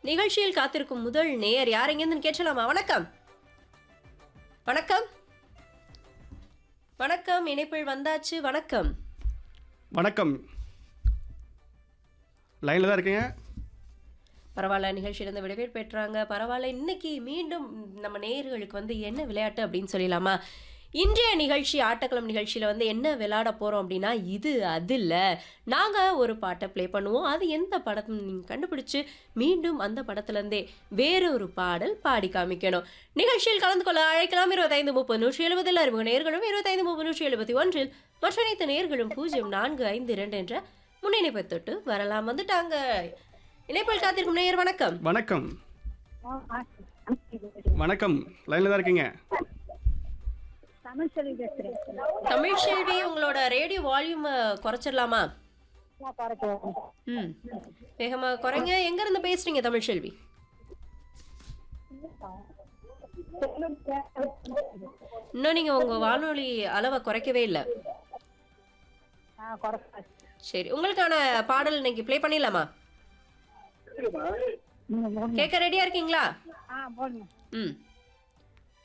நிகழ்ச்சியில் காத்திருக்கும் முதல் நேயர் யார் எங்கேருந்து கேட்கலாமா வணக்கம் வணக்கம் வணக்கம் இணைப்பில் வந்தாச்சு வணக்கம் வணக்கம் லைனில் தான் இருக்கீங்க பரவாயில்ல நிகழ்ச்சியிலிருந்து விடைபெற் பெற்றாங்க பரவாயில்ல இன்னைக்கு மீண்டும் நம்ம நேயர்களுக்கு வந்து என்ன விளையாட்டு அப்படின்னு சொல்லிடலாமா இன்றைய நிகழ்ச்சி ஆட்டக்களம் நிகழ்ச்சியில் வந்து என்ன விளையாட போகிறோம் அப்படின்னா இது அது இல்லை நாங்கள் ஒரு பாட்டை ப்ளே பண்ணுவோம் அது எந்த படத்தை நீங்கள் கண்டுபிடிச்சு மீண்டும் அந்த படத்துலேருந்தே வேற ஒரு பாடல் பாடி காமிக்கணும் நிகழ்ச்சியில் கலந்து கொள்ள அழைக்கலாம் இருபத்தைந்து முப்பது நூற்றி எழுபதில் அறிமுக நேர்களும் இருபத்தைந்து முப்பது நூற்றி எழுபத்தி ஒன்றில் மற்ற அனைத்து நேர்களும் பூஜ்ஜியம் நான்கு ஐந்து இரண்டு என்ற முன்னிணைப்பை தொட்டு வரலாம் வந்துட்டாங்க இணைப்பில் காத்திருக்கும் நேயர் வணக்கம் வணக்கம் வணக்கம் லைனில் தான் இருக்கீங்க தமிழ் சொல்லி பேசுறேன் தமிழ் செல்வி உங்களோட ரேடியோ வால்யூம் குறைச்சிடலாமா நான் குறைக்கிறேன் ம் வேகமா குறைங்க எங்க இருந்து பேசுறீங்க தமிழ் செல்வி இன்னும் நீங்க உங்க வானொலி அளவை குறைக்கவே இல்லை ஆ குறைக்கிறேன் சரி உங்களுக்கான பாடல் இன்னைக்கு ப்ளே பண்ணிடலாமா நீங்க போடுங்க. கேட்க ரெடியா இருக்கீங்களா ஆ போடுங்க ம்